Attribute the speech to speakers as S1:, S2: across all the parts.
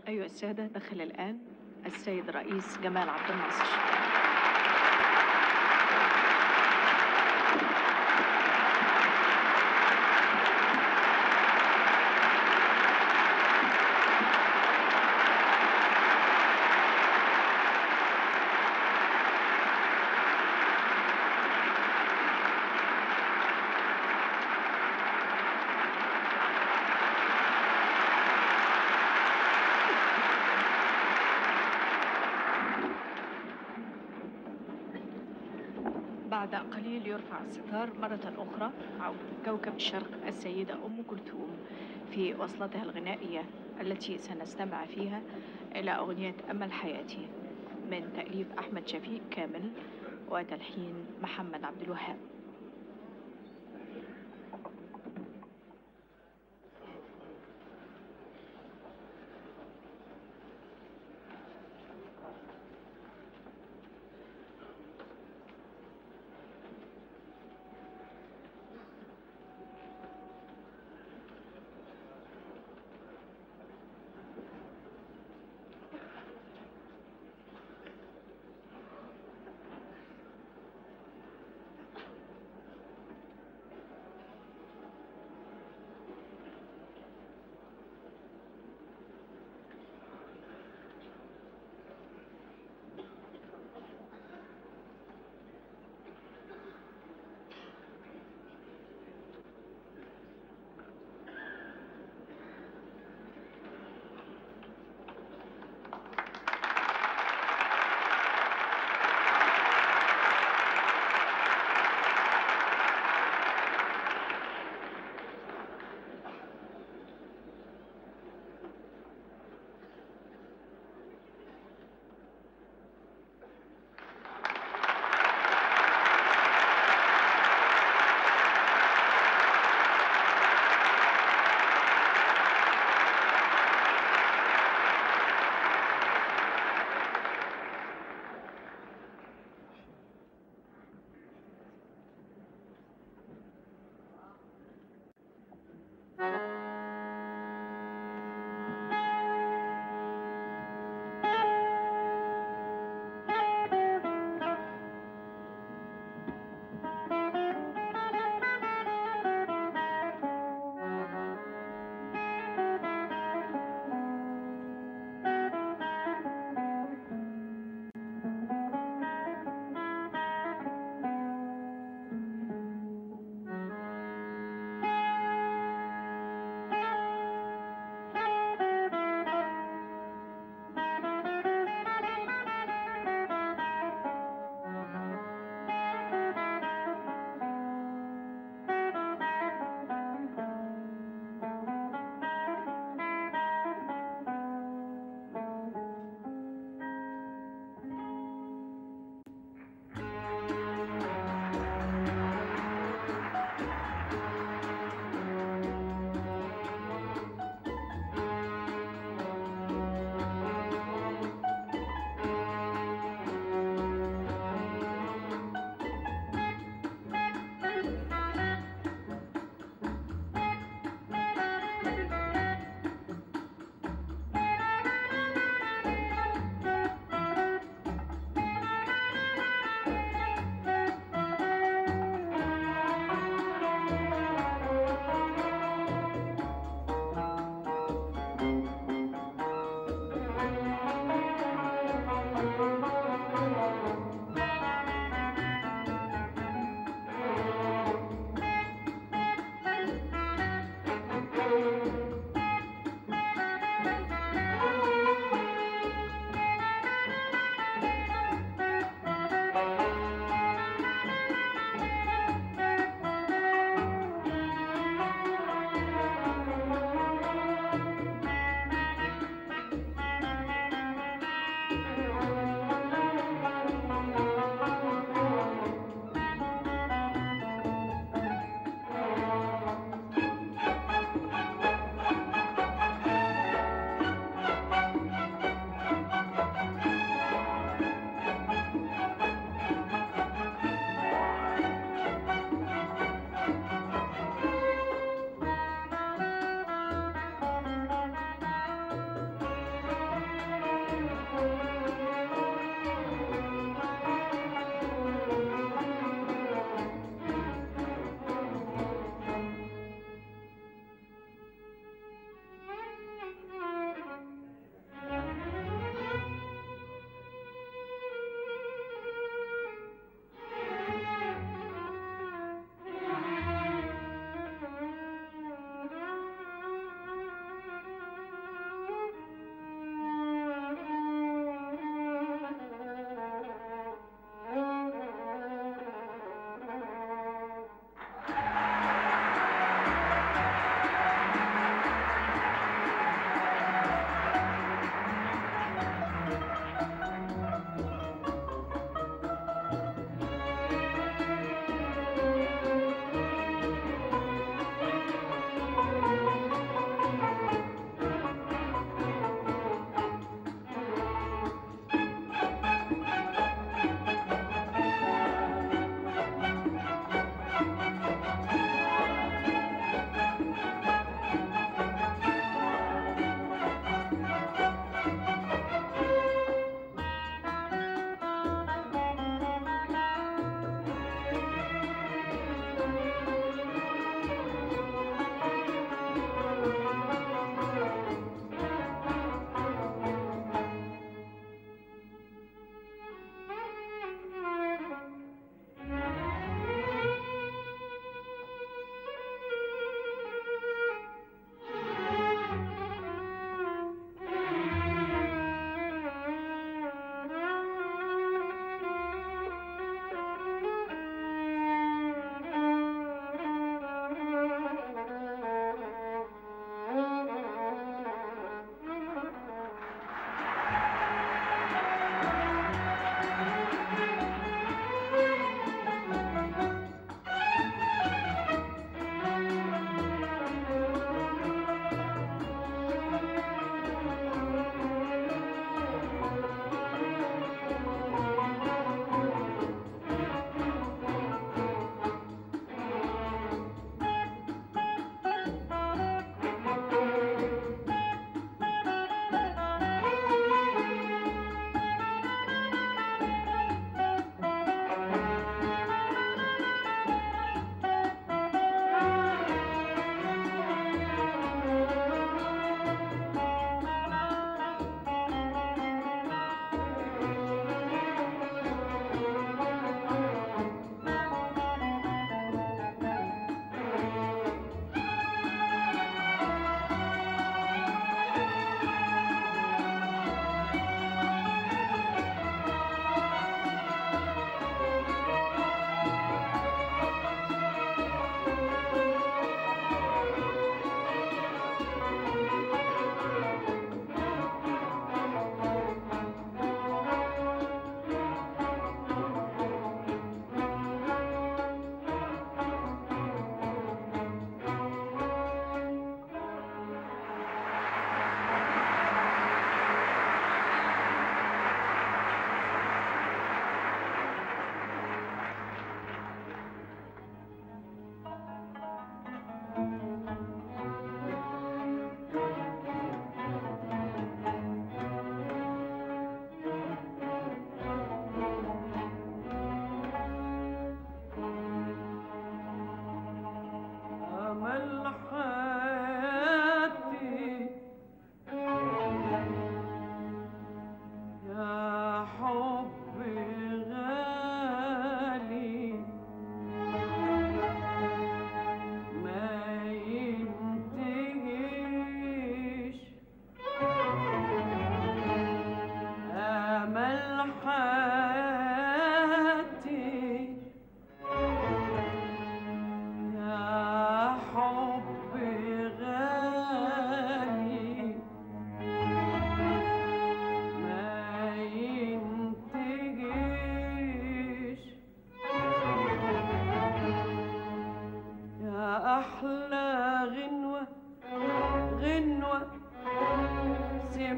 S1: أيها السادة دخل الآن السيد الرئيس جمال عبد الناصر بعد قليل يرفع الستار مرة أخرى عودة كوكب الشرق السيدة أم كلثوم في وصلتها الغنائية التي سنستمع فيها إلى أغنية أمل حياتي من تأليف أحمد شفيق كامل وتلحين محمد عبد الوهاب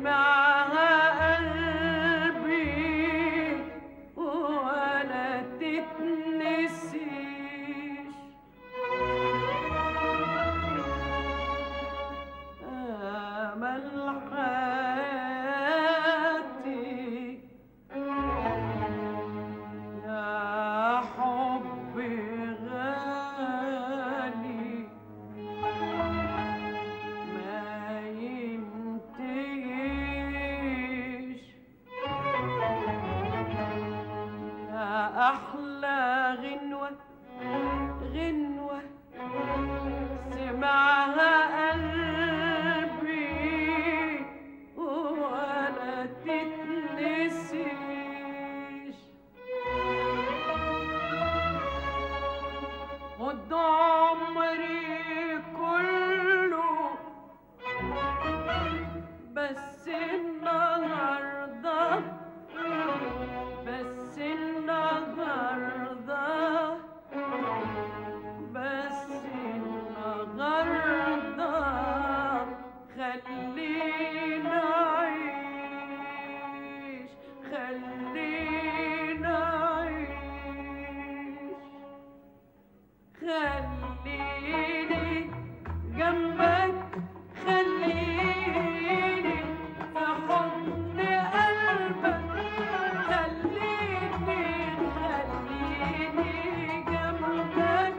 S2: سمعها قلبي ولا تتنسيش أمل حياتي يا حبي غالي ما ينتهيش يا أحلى غنوة غنوة سمعها قلبي ولا تتنسيش خد عمري كله بس النهارده بس النهارده بس النهارده خلينا عيش خلينا عيش خليني جنبك خليني في حضن قلبك خليني خليني جنبك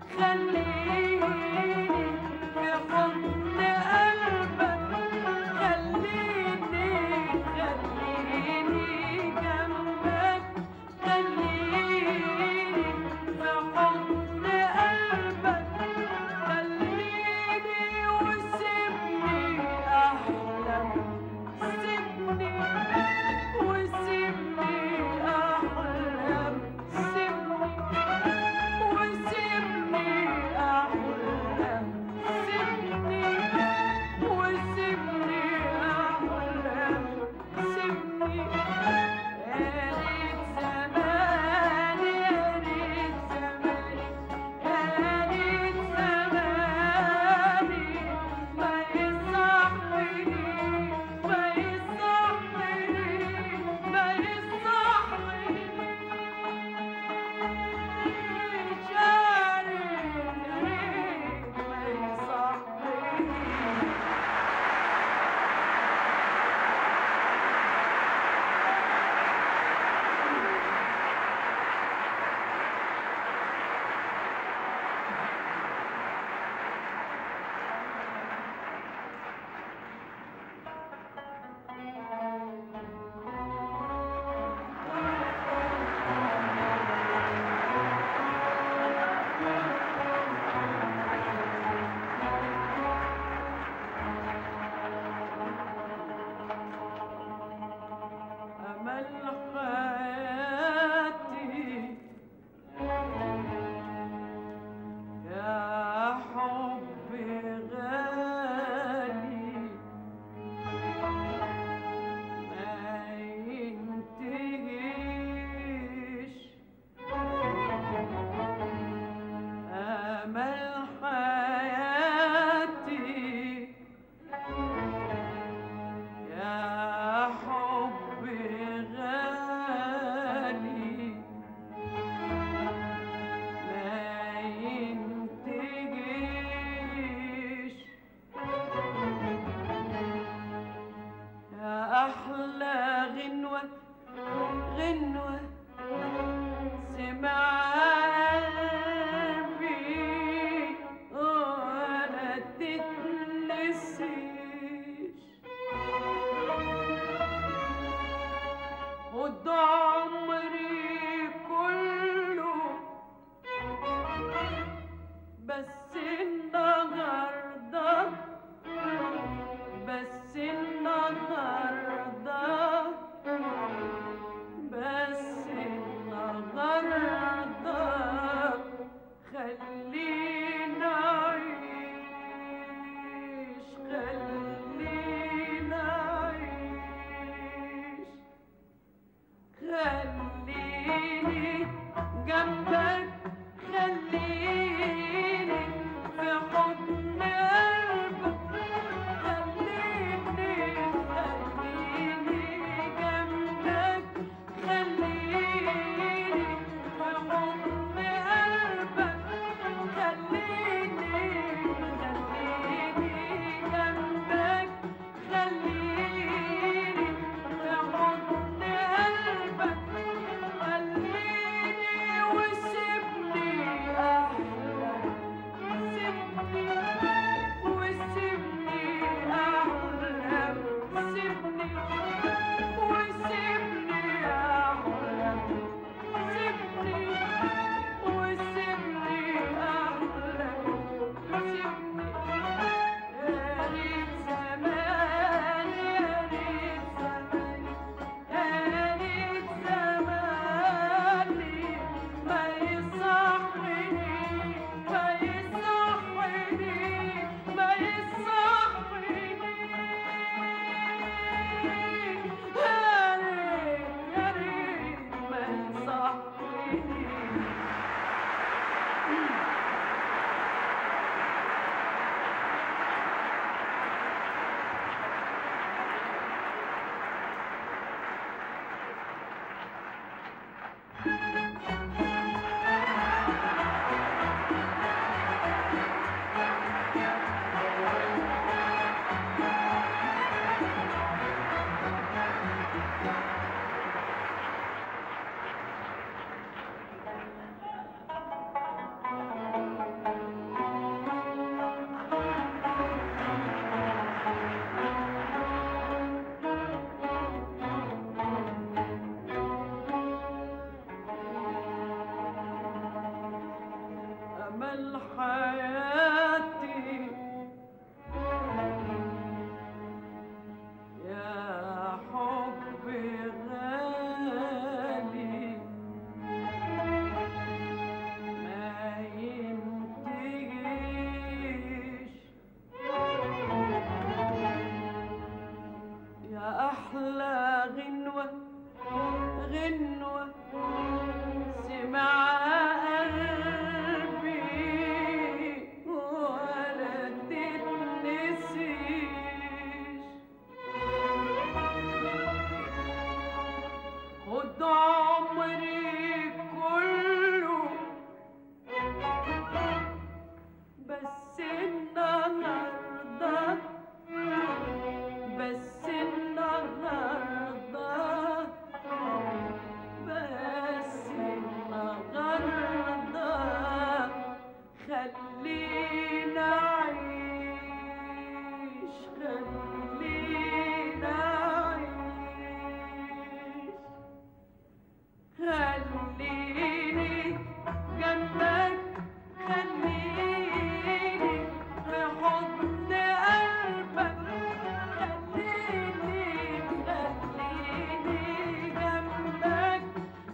S2: خليني في حضن قلبك خليني خليني جنبك خليني في حضن قلبك خليني وسيبني أحلم سيبني وسيبني أحلم سيبني وسيبني أحلم سيبني وسيبني أحلم سيبني يا ريت زماني يا ريت زماني يا ريت زماني ما يصحني ما يصحني ما يصحني جاري ما يصحني أمل حياتي يا حبي غالي ما ينتهيش أمل حياتي يا حبي غالي ما ينتهيش يا أحلى غنوة غنوة سمع قلبي ولا تتنسيش خد عمري كله بس النهارده بس النهارده بس أمل حياتي يا حبي غالي ما ينتهيش يا أحلى غنوة غنوة سمع قلبي ولا تتنسيش خد عمري كله بس النهارده بس النهارده بس النهارده خلينا أعيش خلينا أعيش خليني جنبك خليني في حضن قلبك خليني خليني جنبك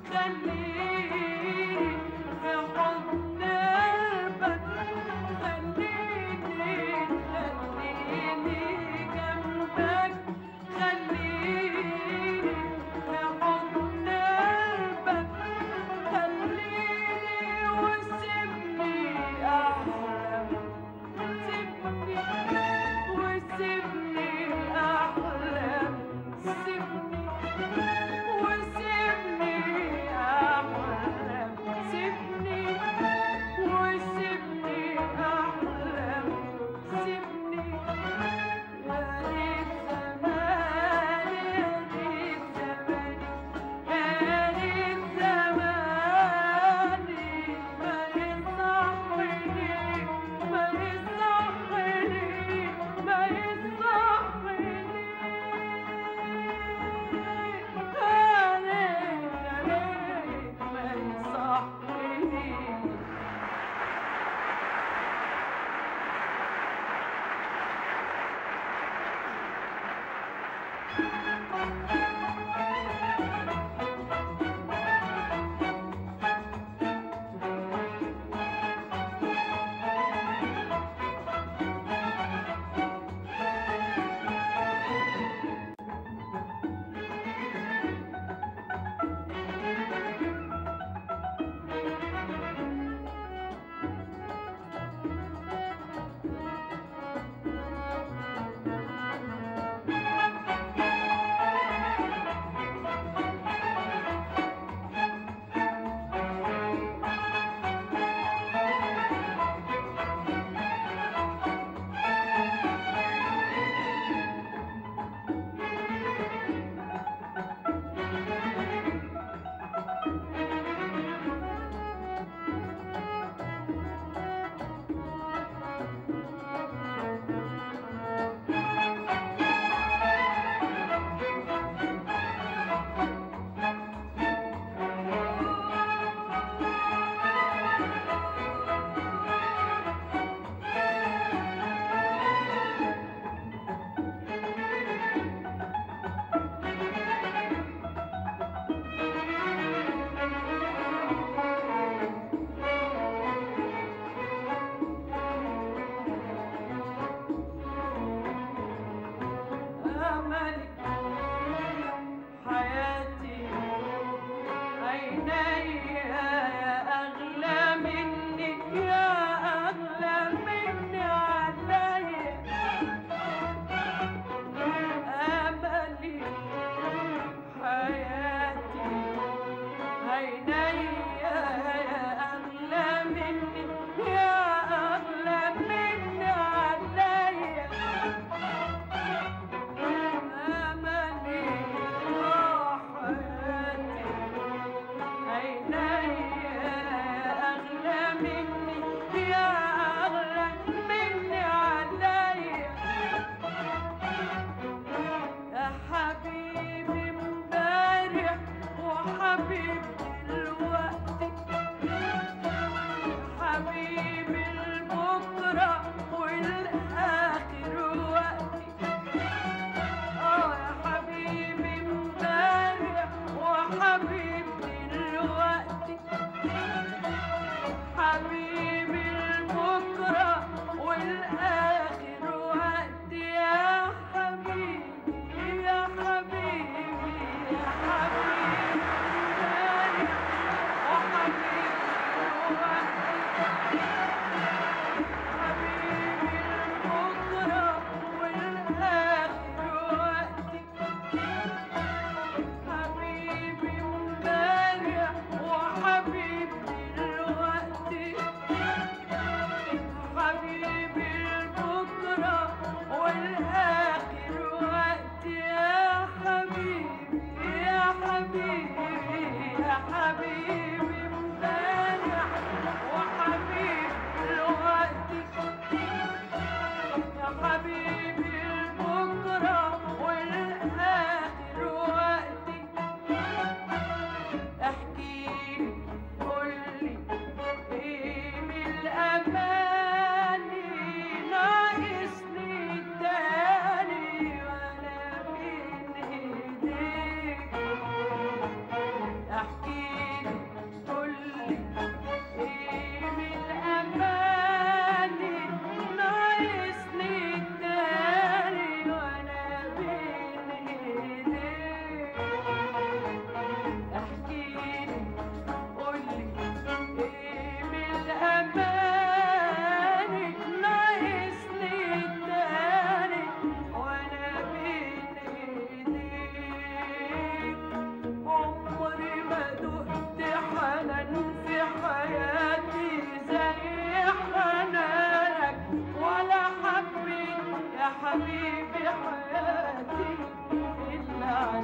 S2: خليني في حضن قلبك خليني خليني جنبك خليني في حضن قلبك خليني وسيبني أحلم سيبني وسيبني أحلم سيبني وسيبني أحلم سيبني وسيبني أحلم سيبني يا ريت زماني يا ريت زماني يا ريت زماني ما يصحني ما يصحني ما يصحني يا ريت يا ريت ما يصحني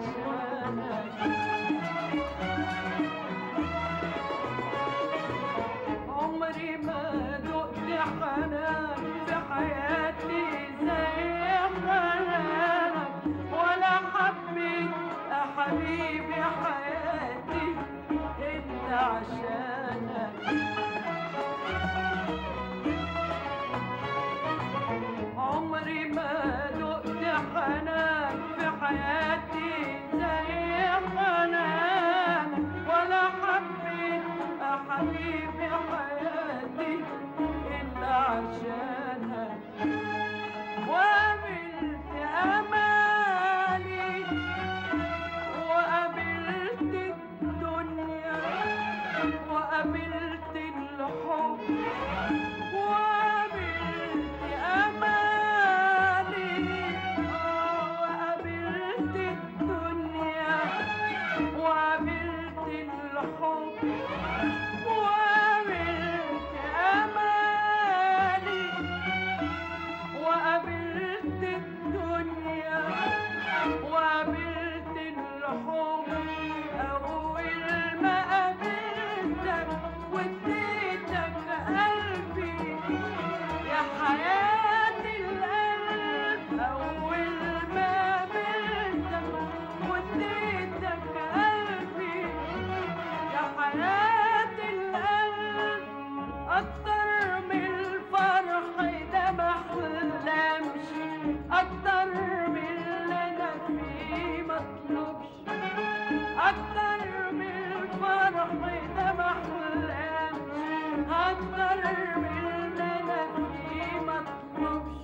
S2: عشانك عمري ما دقت حنان في حياتي زي حنانك ولا حبيت يا حبيبي حياتي انت عشانك عمري ما دقت حنان في حياتي زي حنانك ولا حبيت يا حبيبي حياتي إلا عشانك وقابلت أمالي وقابلت الدنيا وقابلت الحب وقابلت أمالي آه، وقابلت الدنيا وقابلت الحب وقابلت أمالي وقابلت الدنيا وقابلت الحب أول ما قابلتك واديتك قلبي يا حياة القلب أول ما قابلتك واديتك قلبي يا حياة القلب أكتر من الفرح ده ما أحلمش أكتر من اللي أنا فيه مطلوبش أكتر من الفرح ده ما أحلمش أكتر من اللي أنا فيه مطلوبش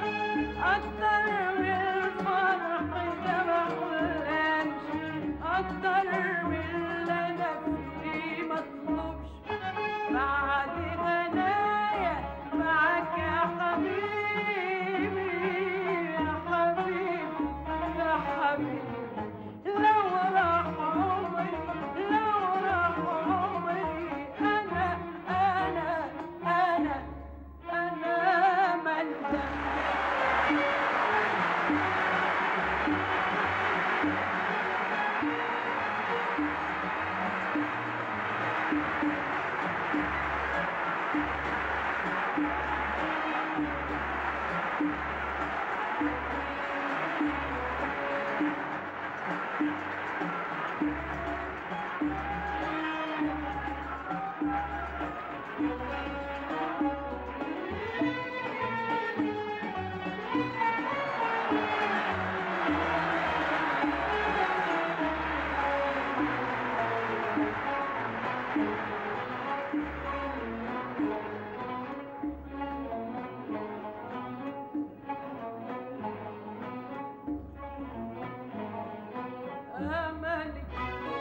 S2: أكتر من الفرح ده ما أحلمش أكتر من اللي أنا فيه مطلوبش بعد هنايا معاك يا حبيبي يا حبيبي يا حبيبي لو راح عمري لو راح عمري أنا أنا أنا أنا ملتك أملي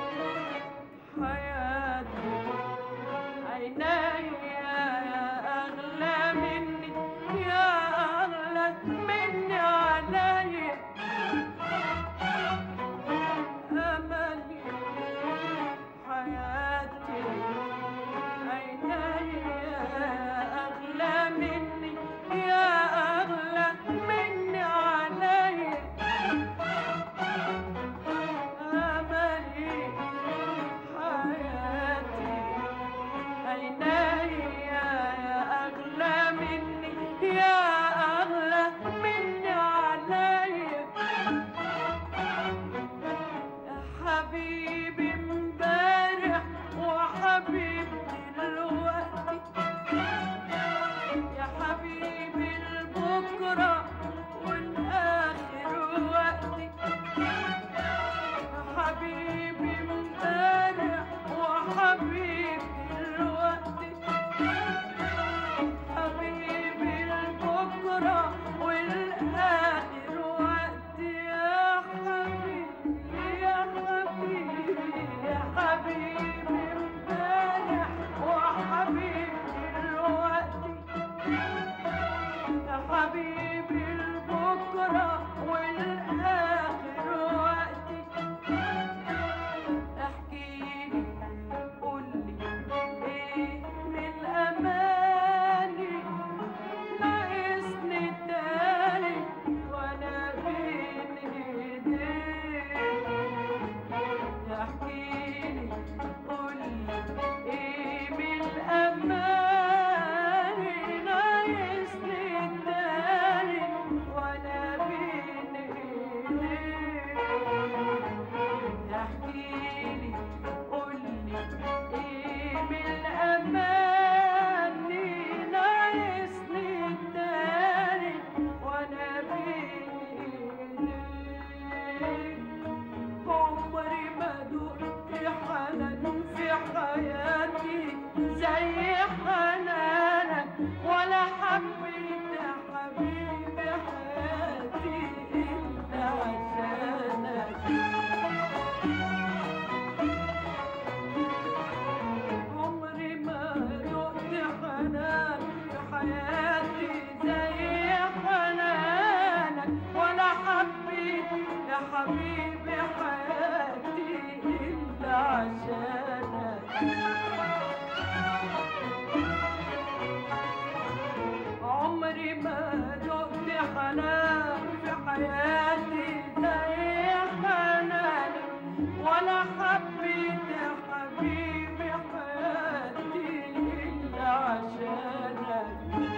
S2: عمري ما دقت حنان في حياتي زي حنانك ولا حبيت يا حبيبي حياتي إلا عشانك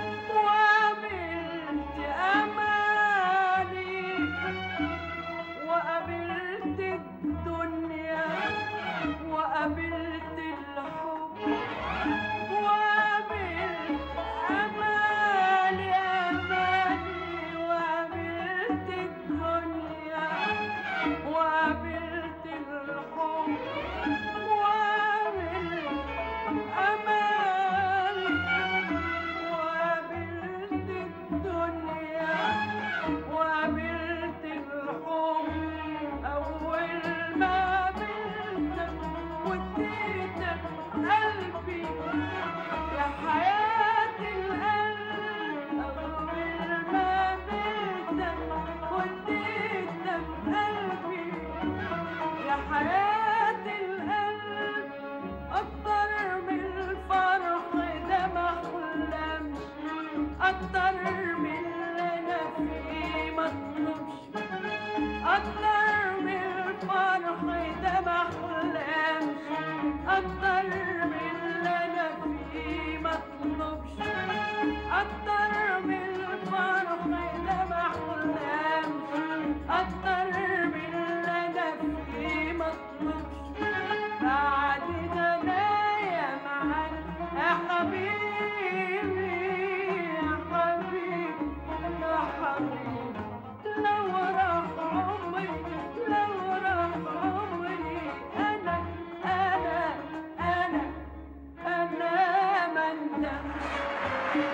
S2: وقابلت أماني وقابلت الدنيا وقابلت الحب وقابلت أماني أماني وقابلت الدنيا وقابلت الحب وقابلت أماني وقابلت الدنيا وقابلت الحب أول ما قابلتك وديتك قلبي يا حياة القلب أول ما قابلتك وديتك قلبي يا حياة القلب أكتر من الفرح ده ما أحلمش أكتر من اللي أنا فيه ما أطلبش أكتر من الفرح ده ما أحلمش أكتر من اللي أنا فيه ما أطلبش أكتر من الفرح ده ما أحلمش أكتر من اللي أنا فيه ما أطلبش بعد غنايا معاك يا حبيبي يا حبيبي يا حبيبي لو راح عمري لو راح عمري أنا أنا أنا أنا من ده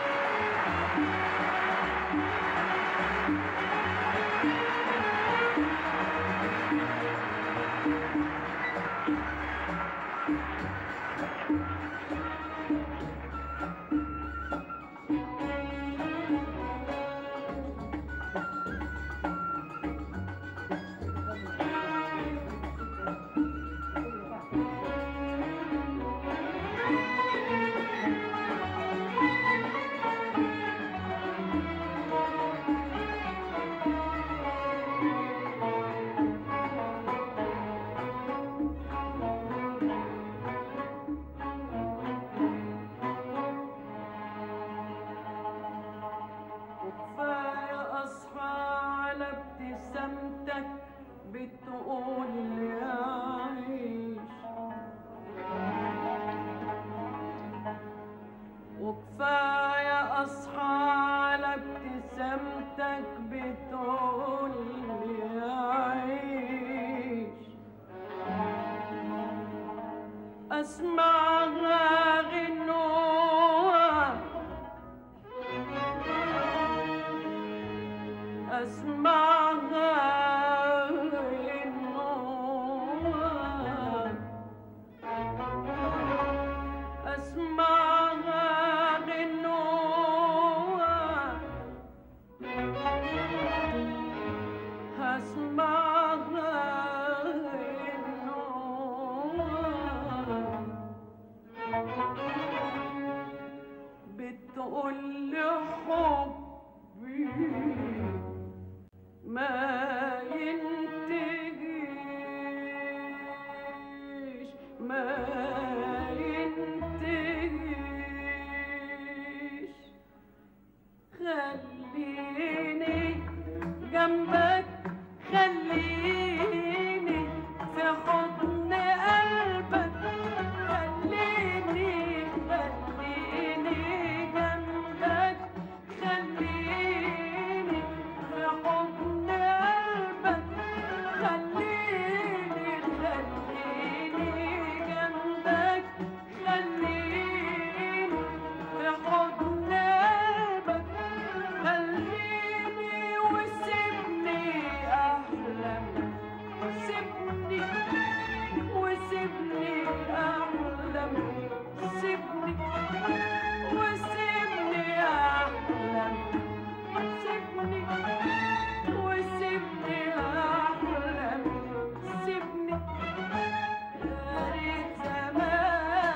S2: وكفاية أصحى على ابتسامتك بتقول لي أعيش وكفاية أصحى على ابتسامتك بتقول لي أعيش أسمعها غنوة أسمعها غنوة أسمعها غنوة أسمعها غنوة بتقول لي حبي ما ينتهيش ما ينتهيش خليني جنبك خليني في حضن قلبك خليني خليني جنبك خليني في حضن قلبك خليني خليني جنبك خليني في حضن قلبك خليني وسيبني أحلم سيبني وسيبني أحلم سيبني وسيبني أحلم سيبني وسيبني أحلم سيبني يا ريت زمان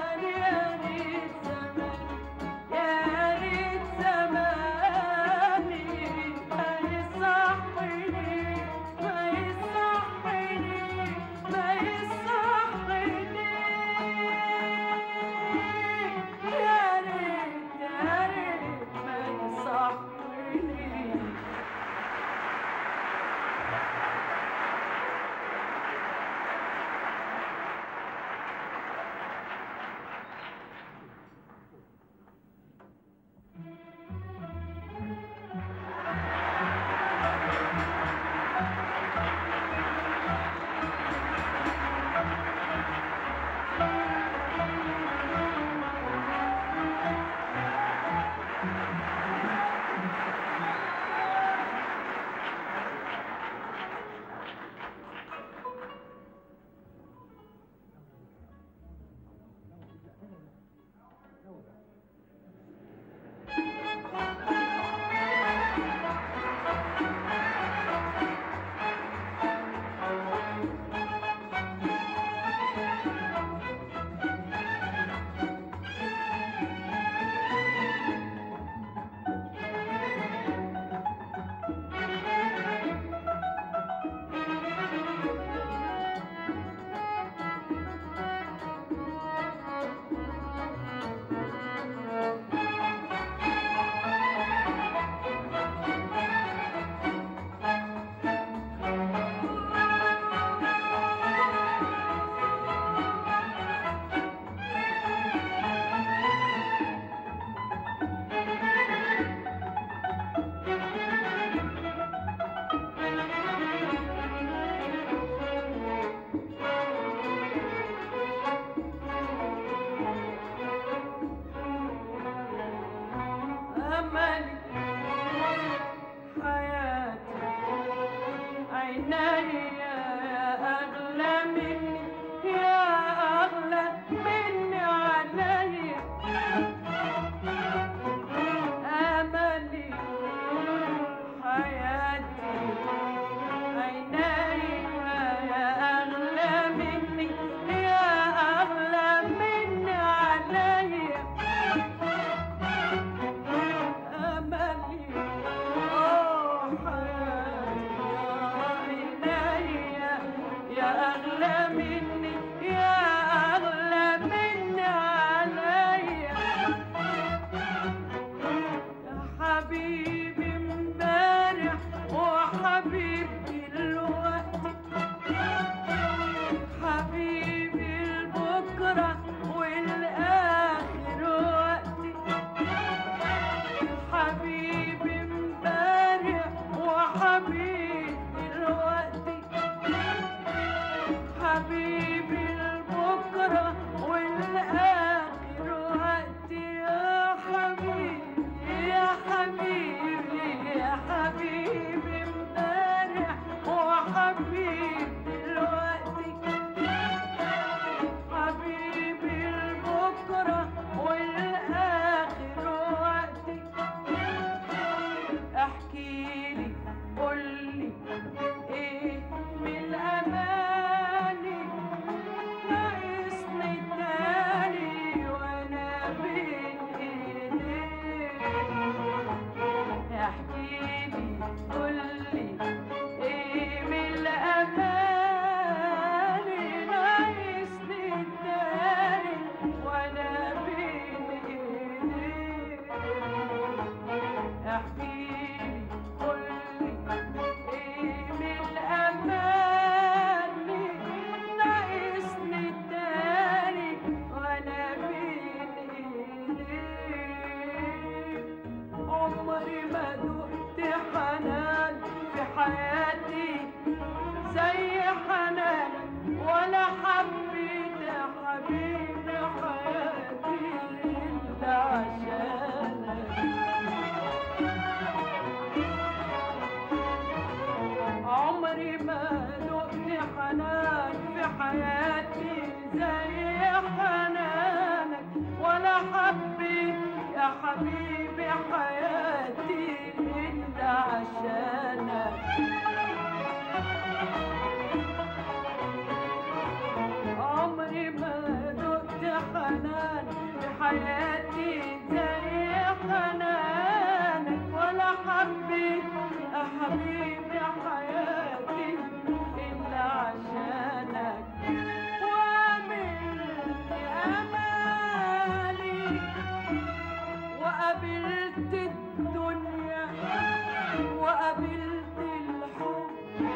S2: يا أغلى مني يا أغلى مني عليا يا حبيبي امبارح وحبيبي دلوقتي حبيبي البكرة والآخر وقتي حبيبي امبارح وحبيبي دلوقتي حبيبي البكرة والآخر وقتي يا حبيبي يا حبيبي يا حبيبي امبارح وحبيبي دلوقتي حبيبي البكرة والآخر وقتي احكيلي قولي ايه من الاماني ناقصني تاني وانا بين ايديك احكيلي قولي ايه من الاماني ناقصني تاني وانا بين ايديك احكيلي قولي ايه من الاماني ناقصني تاني وانا بين ايديك عمري ما دقت حنان في حياتي زي حنانك ولا حبيت يا حبيبي حياتي الا عشانك عمري ما دقت حنان في حياتي زي حنانك ولا حبيت يا حبيبي حياتي إلا عشانك عمري ما دقت حنان في حياتي زي حنانك ولا حبيت يا حبيبي حياتي إلا عشانك وعملت أمالي وقابلت الدنيا وقابلت الحب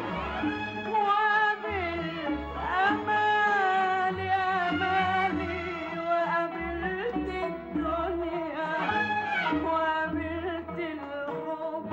S2: وقابلت أمالي أمالي وقابلت الدنيا وقابلت الحب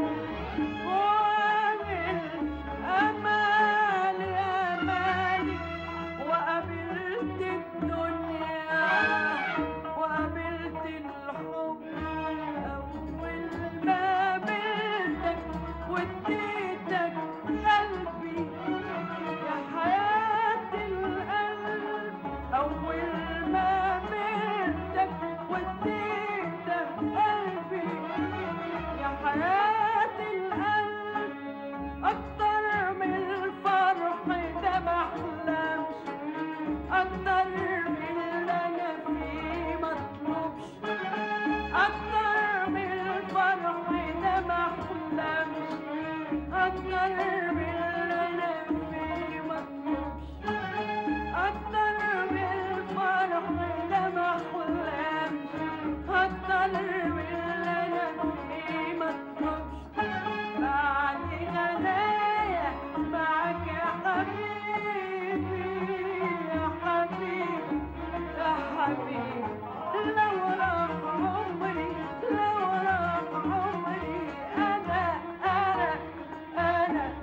S2: وقابلت أمالي أمالي وقابلت الدنيا وقابلت الحب أول ما قابلتك واديتك قلبي يا حياة القلب أول ما قابلتك واديتك قلبي يا حياة القلب أكتر من الفرح ده محلمش أكتر من اللي أنا فيه مطلوبش أكتر من الفرح ده محلمش أكتر من اللي أنا فيه مطلوبش أكتر من الفرح ده محلمش أكتر من اللي أنا فيه مطلوبش بعد غنايا معاك يا حبيبي يا حبيبي يا حبيبي لو راح عمري لو راح عمري أنا أنا أنا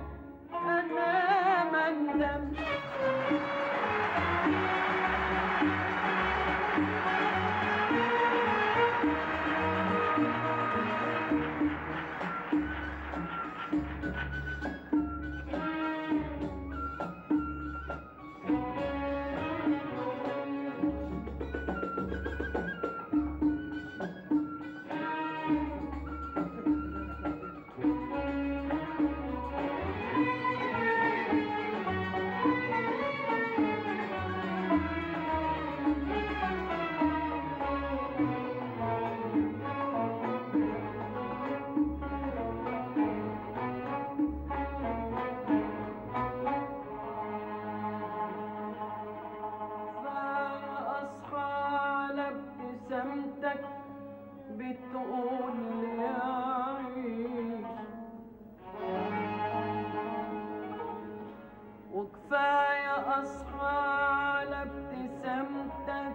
S2: واصحى على ابتسامتك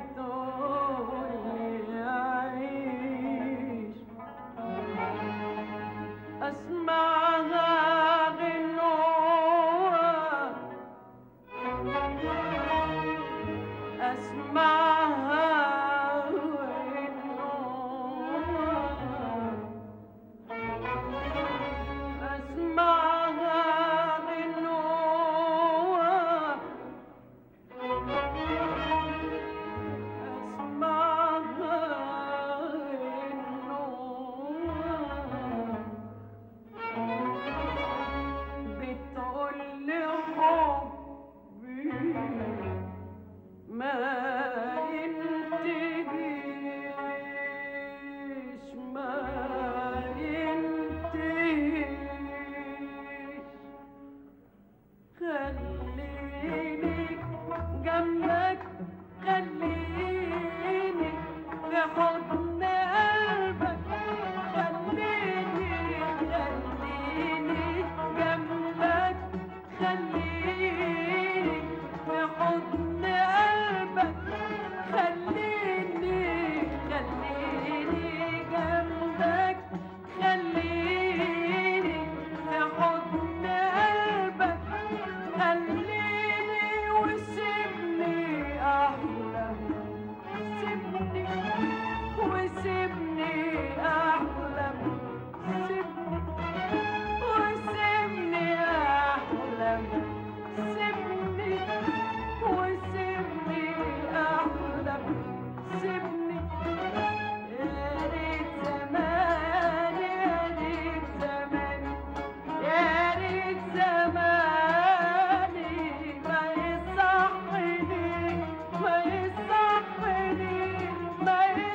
S2: بتقولي عيش اسمعها غنوة اسمعها غنوة أسمعها غنوة أسمعها غنوة بتقول لي حبي ما ينتهيش ما ينتهيش خليني جنبك خليني في حضن قلبك خليني خليني جنبك خليني في حضن قلبك خليني خليني جنبك خليني في حضن قلبك خليني وسيبني احلم سيبني وسيبني احلم سيبني وسيبني احلم سيبني وسيبني احلم سيبني يا ريت زمان يا ريت زمان يا ريت زماني ما يصحني ما يصحني ما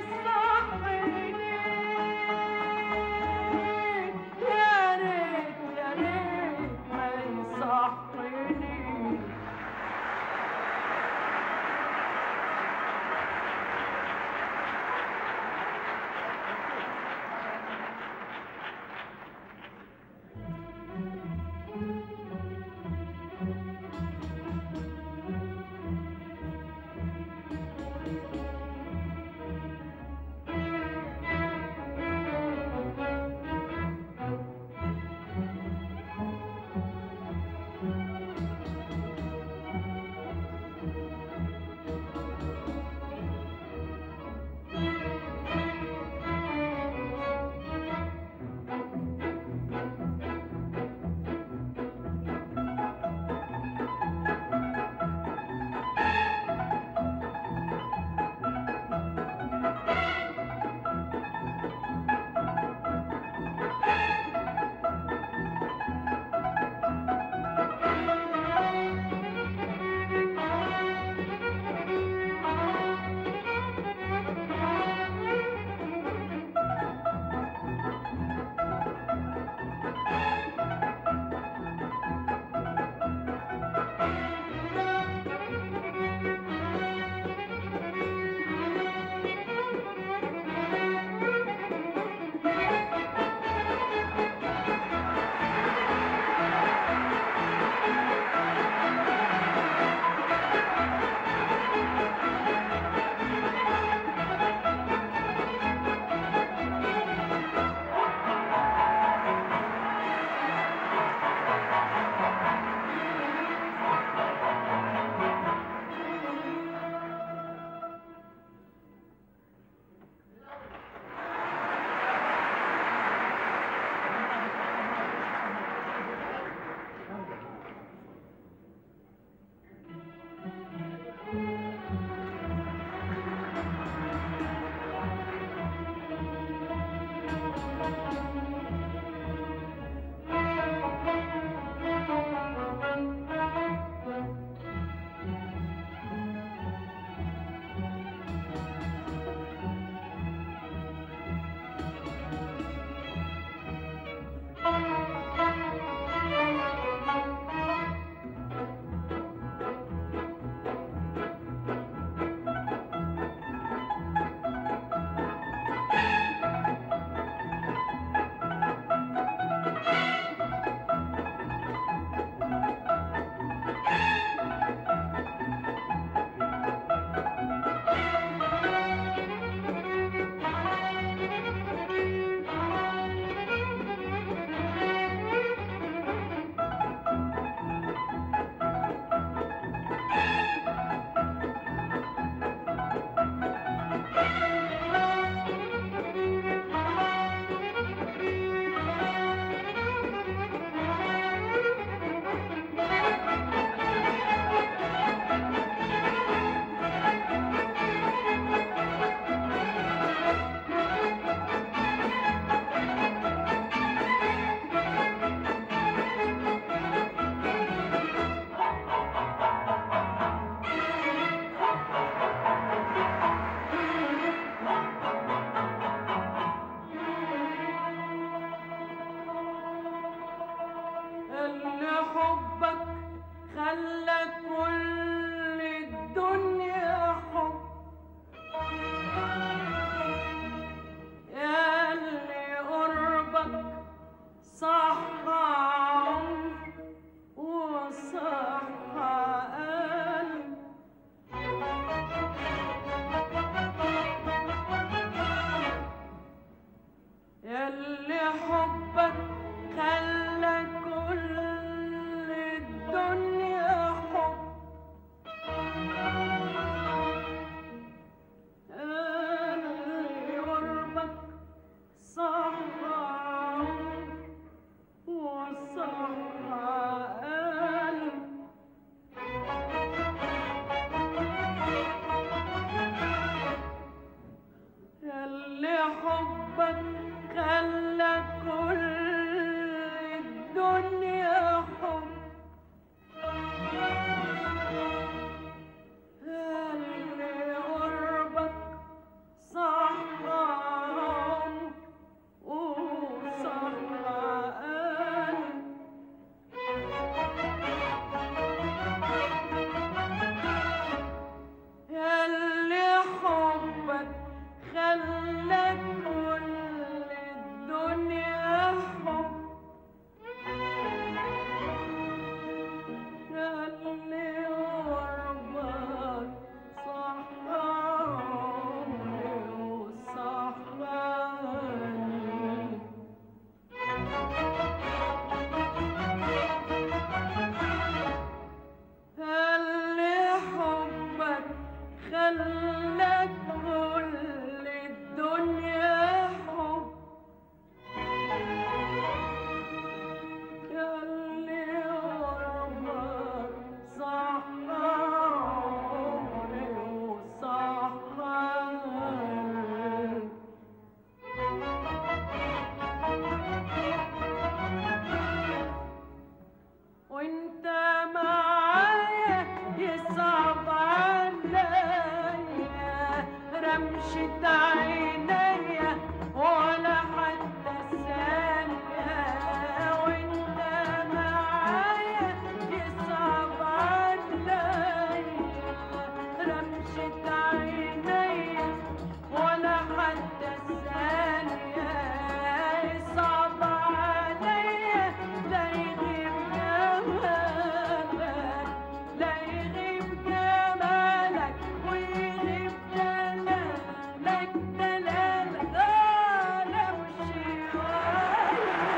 S2: رمشة عينيا ولا حتى ثانية وانت معايا يصعب عليا رمشة عينيا ولا حتى ثانية يصعب عليا لا يغيب جمالك لا يغيب جمالك ويغيب دلالك دلالك آه لو شوية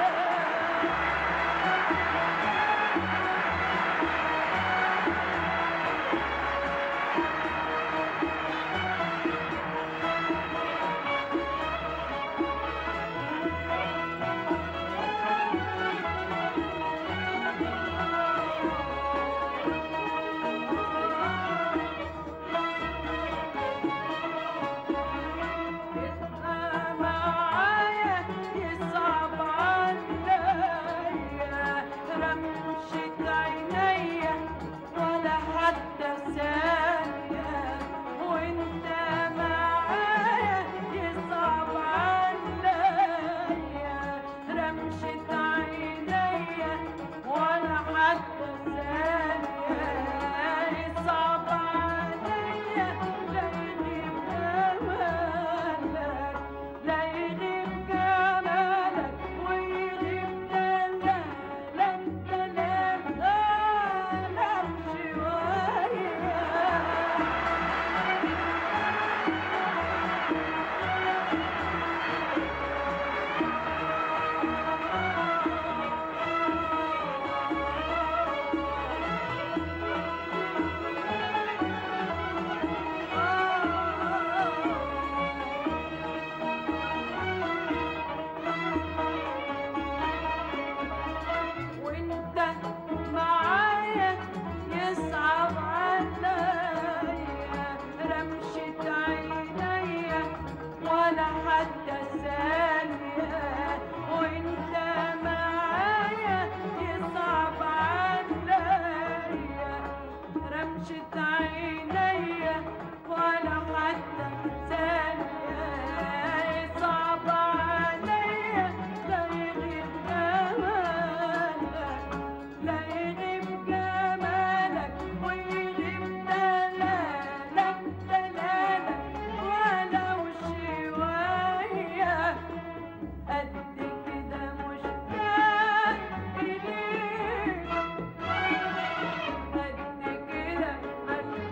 S2: يبقى معايا يصعب عليا رمشة عينيا ولا حتى ثانية وانت معايا يصعب عليا رمشة عينيا ولا حتى ثانية يصعب عليا لا يغيب جمالك لا يغيب جمالك ويغيب دلالك دلالك آه لو شوية وانت معايا يصعب عليا رمشة عينيا ولا حتى ثانية وانت معايا يصعب عليا رمشة عينيا ولا حتى ثانية يصعب عليا لا يغيب جمالك لا يغيب جمالك ويغيب دلالك دلالك ولو شوية قد كده مشتاق إليك قد كده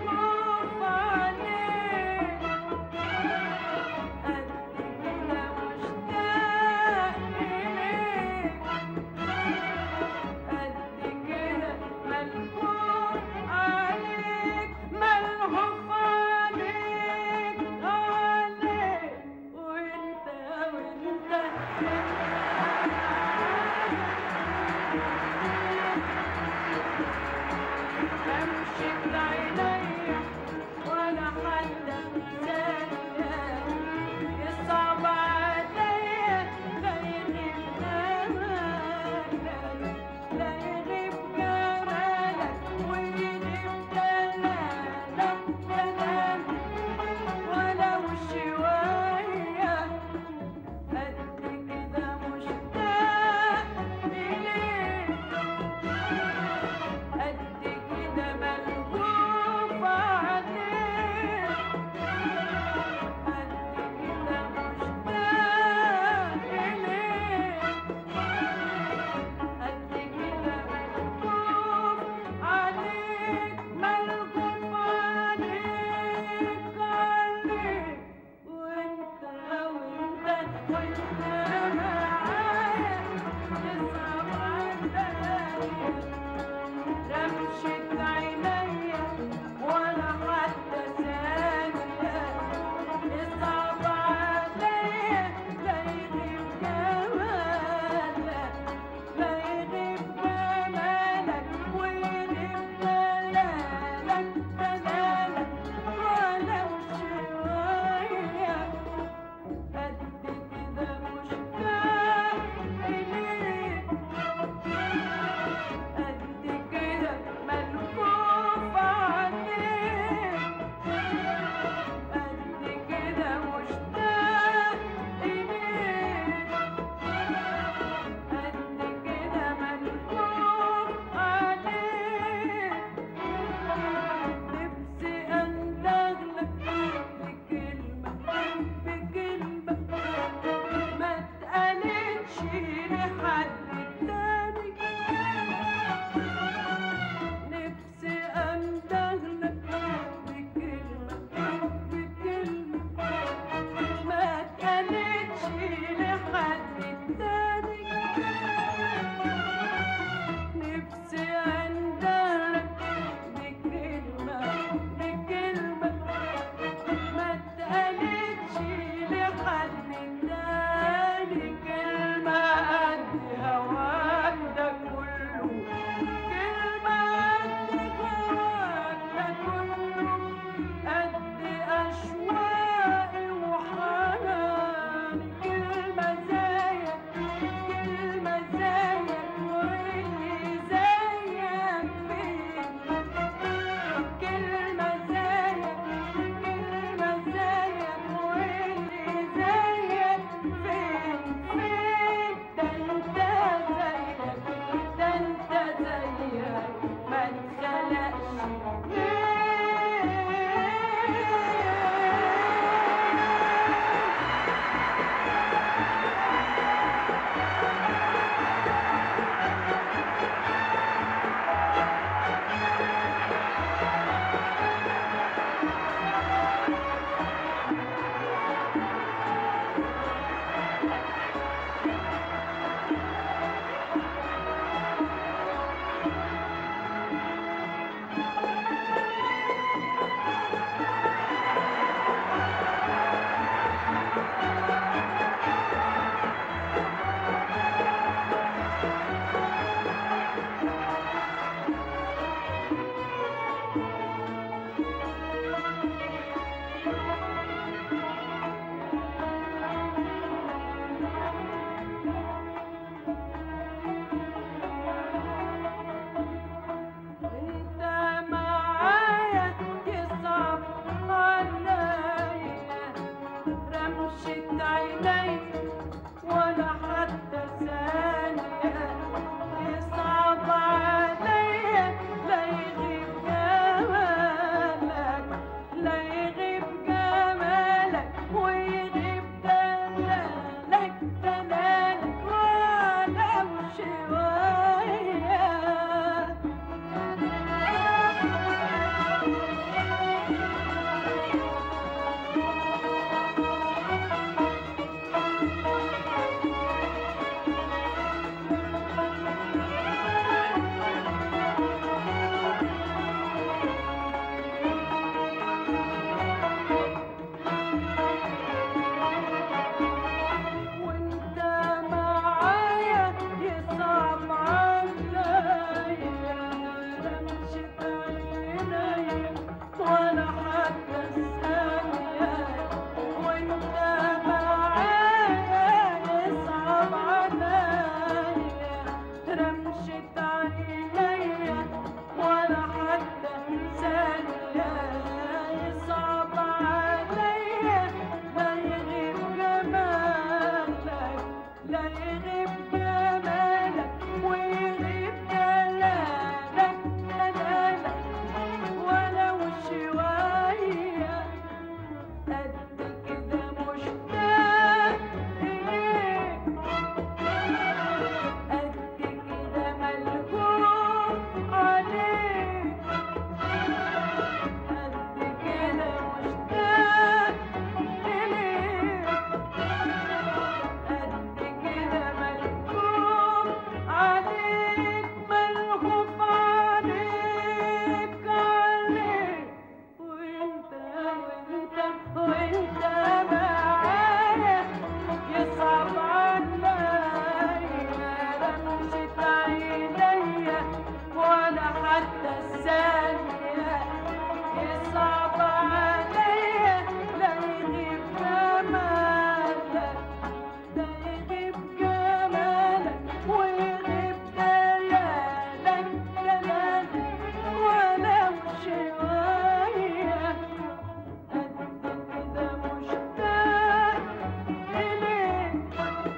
S2: يصعب عليا لا يغيب جمالك ده يغيب جمالك ويغيب دلالك دلالك ولو شوية قد كده مشتاق إليك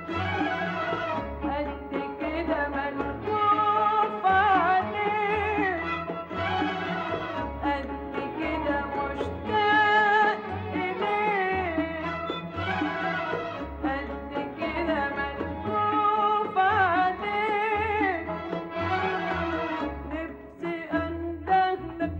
S2: قد كده ملهوف عليك قد كده مشتاق إليك قد كده ملهوف عليك نفسي أندهلك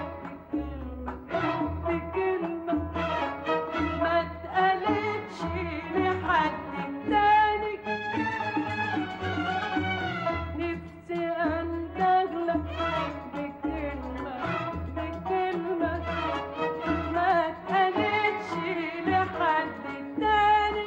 S2: بكلمة بكلمة ما اتقالتش لحد تاني نفسي أندهلك بكلمة بكلمة ما اتقالتش لحد تاني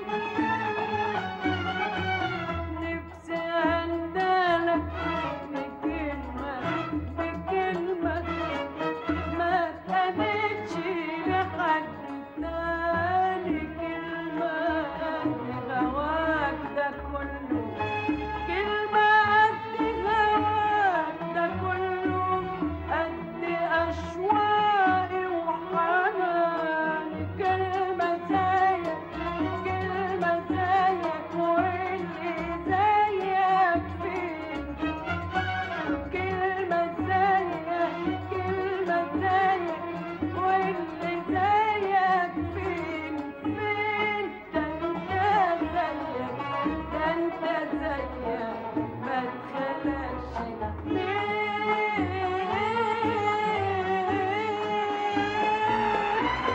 S2: نفسي أندهلك بكلمة بكلمة ما اتقالتش لحد تاني كلمة قد هواك ده كله كلمة قد هواك ده كله قد أشواقي وحناني كلمة زيك كلمة زيك واللي زيك فين كلمة زيك كلمة زيك واللي زيك فين فين ده انت زيك ده انت زيك ما اتخلقش ليه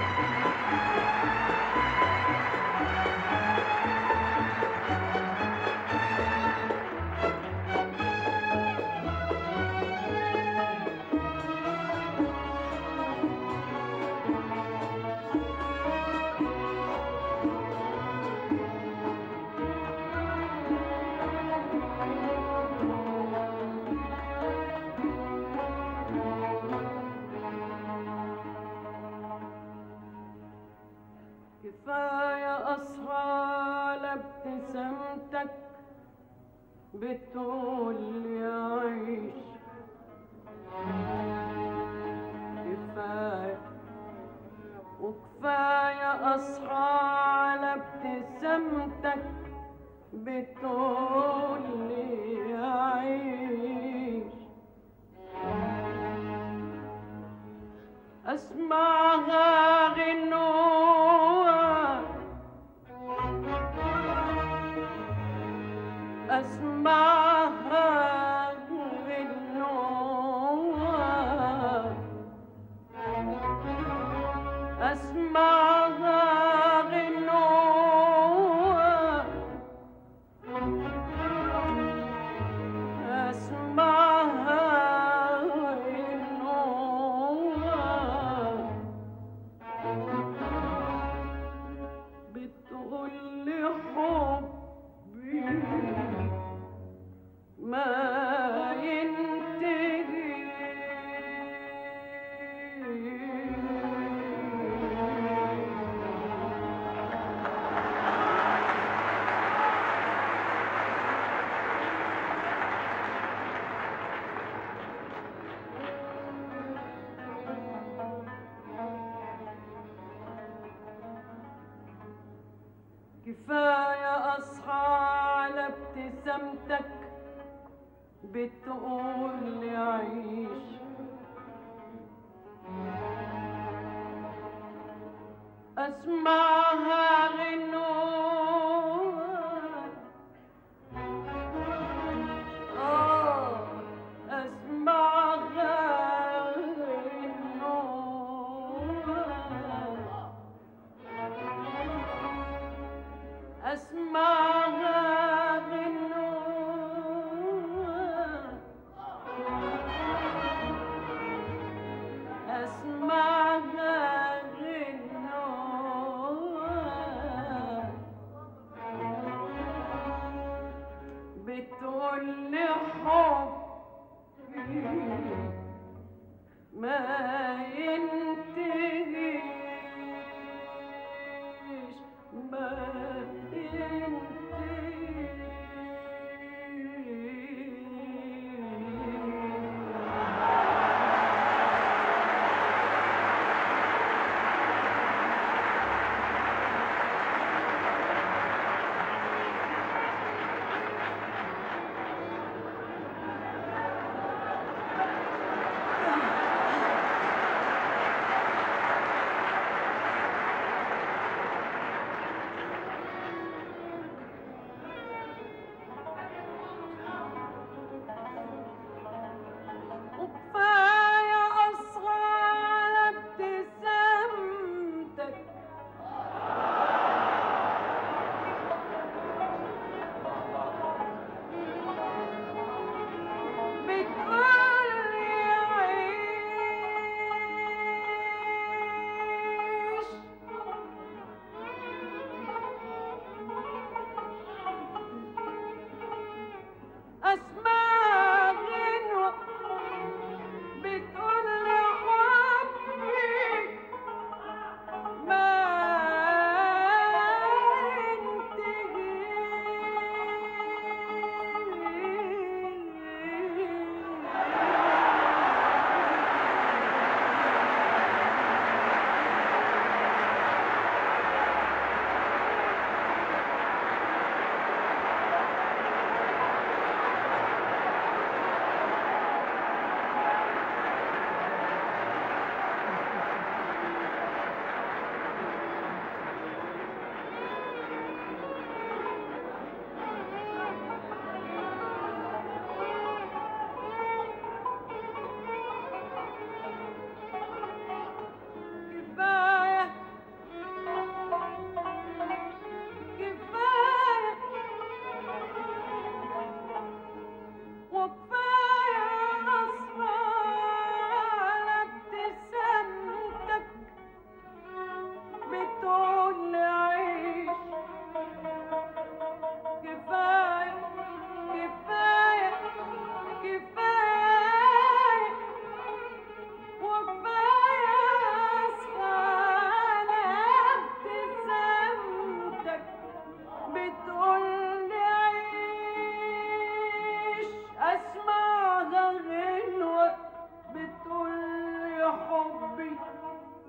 S2: كفاية أسهر على ابتسامتك بتقول لي عيش كفاية وكفاية أصحى على ابتسامتك بتقول لي عيش أسمعها غنوة أسمعها غنوة أسمعها غنوة أسمعها غنوة بتقول لي حبي ما ينتهي كفاية أصحى على ابتسامتك بتقول لي عيش أسمعها غنوة آه أسمعها غنوة أسمعها غنوة أسمعها غنوة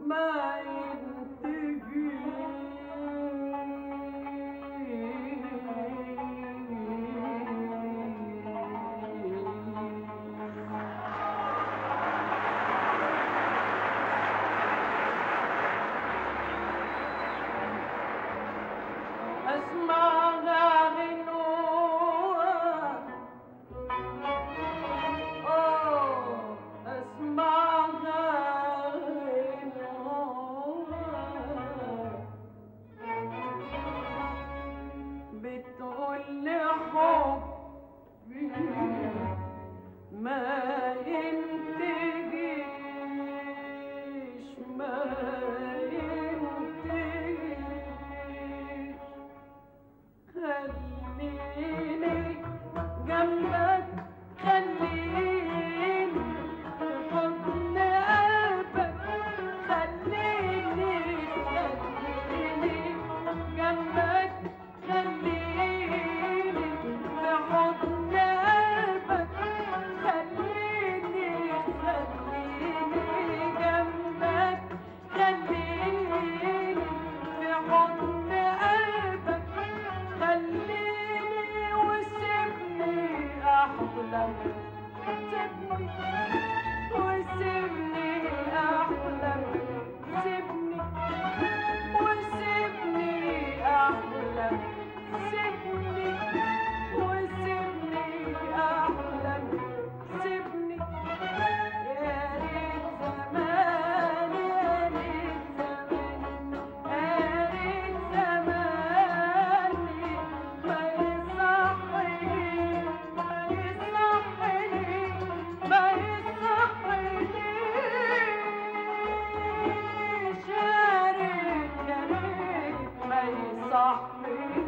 S2: ما ينتهي أسمعها غنوة أوه أسمعها غنوة بتقول لي حبي ما ينتهيش ما ينتهيش خليني جنبك خليني في حضن قلبك خليني خليني جنبك خليني في حضن قلبك خليني خليني جنبك خليني في حضن قلبك خليني وسيبني احلم سيبني وسيبني احلم سيبني وسيبني احلم سيبني وسيبني احلم سيبني يا ريت زمان يا ريت زمان يا ريت زماني ما يصحيني ما يصحيني ما يصحينيش يا ريت يا ريت ما يصحيني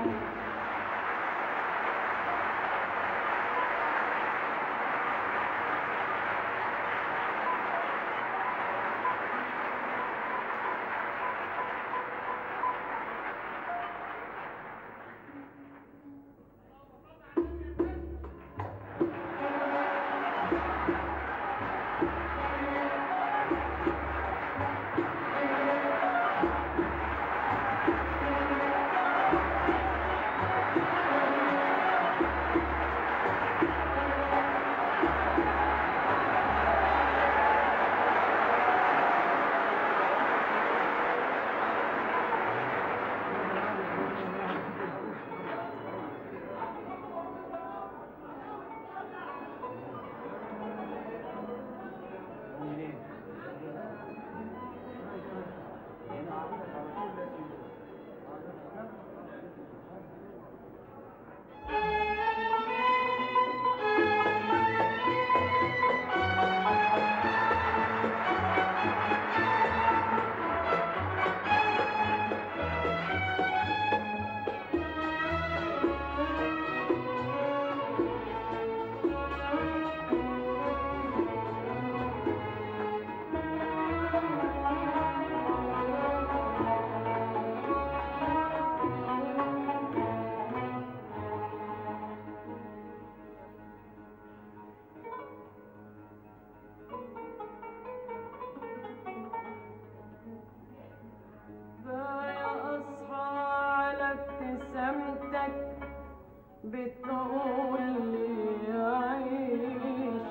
S2: كفاية أصحى على ابتسامتك بتقول لي عيش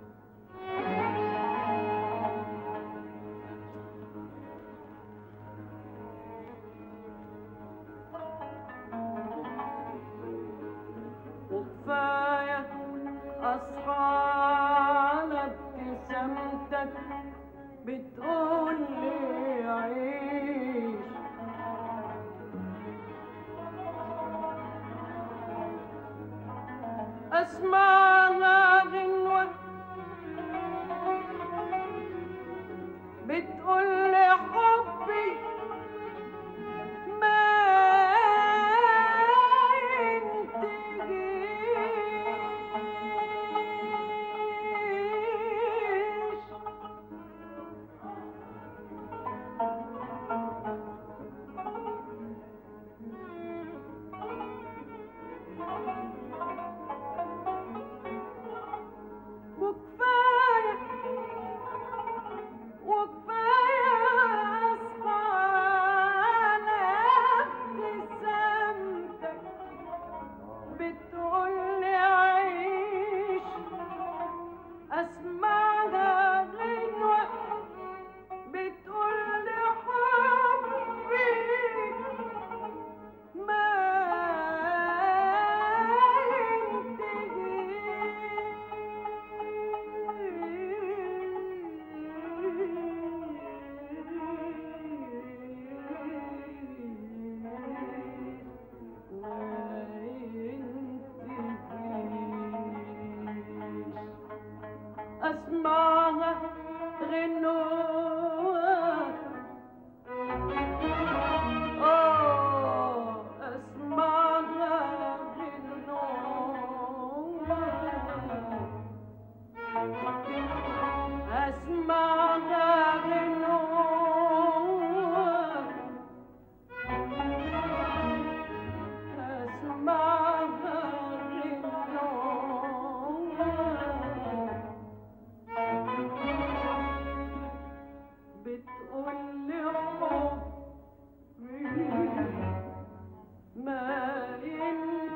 S2: وكفاية أصحى على ابتسامتك بتقول لي عيش أسمعها غنوة بتقول لي حبي ما ينتهيش وتقول لي حبي ما ينفع